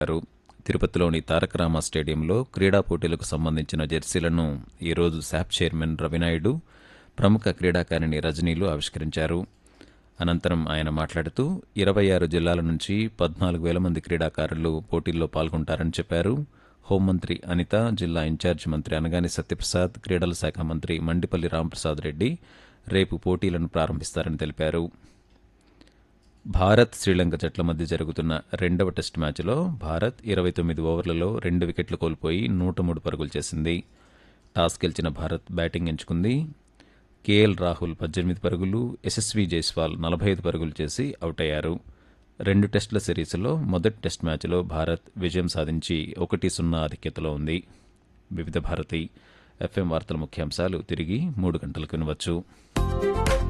చేశారు తిరుపతిలోని తారక రామ స్టేడియంలో క్రీడా పోటీలకు సంబంధించిన జెర్సీలను ఈరోజు శాప్ చైర్మన్ రవినాయుడు ప్రముఖ క్రీడాకారిణి రజనీలు ఆవిష్కరించారు అనంతరం ఆయన మాట్లాడుతూ ఇరవై ఆరు జిల్లాల నుంచి పద్నాలుగు వేల మంది క్రీడాకారులు పోటీల్లో పాల్గొంటారని చెప్పారు హోంమంత్రి అనిత జిల్లా ఇన్ఛార్జి మంత్రి అనగాని సత్యప్రసాద్ క్రీడల శాఖ మంత్రి మండిపల్లి రాంప్రసాద్ రెడ్డి రేపు పోటీలను ప్రారంభిస్తారని తెలిపారు భారత్ శ్రీలంక జట్ల మధ్య జరుగుతున్న రెండవ టెస్ట్ మ్యాచ్లో భారత్ ఇరవై తొమ్మిది ఓవర్లలో రెండు వికెట్లు కోల్పోయి నూట మూడు పరుగులు చేసింది టాస్ గెలిచిన భారత్ బ్యాటింగ్ ఎంచుకుంది కేఎల్ రాహుల్ పద్దెనిమిది పరుగులు యశస్వి జైస్వాల్ నలభై ఐదు పరుగులు చేసి అవుట్ అయ్యారు రెండు టెస్టుల సిరీస్లో మొదటి టెస్ట్ మ్యాచ్లో భారత్ విజయం సాధించి ఒకటి సున్నా ఆధిక్యతలో ఉంది వివిధ భారతి ఎఫ్ఎం వార్తల ముఖ్యాంశాలు తిరిగి మూడు గంటలకు వినవచ్చు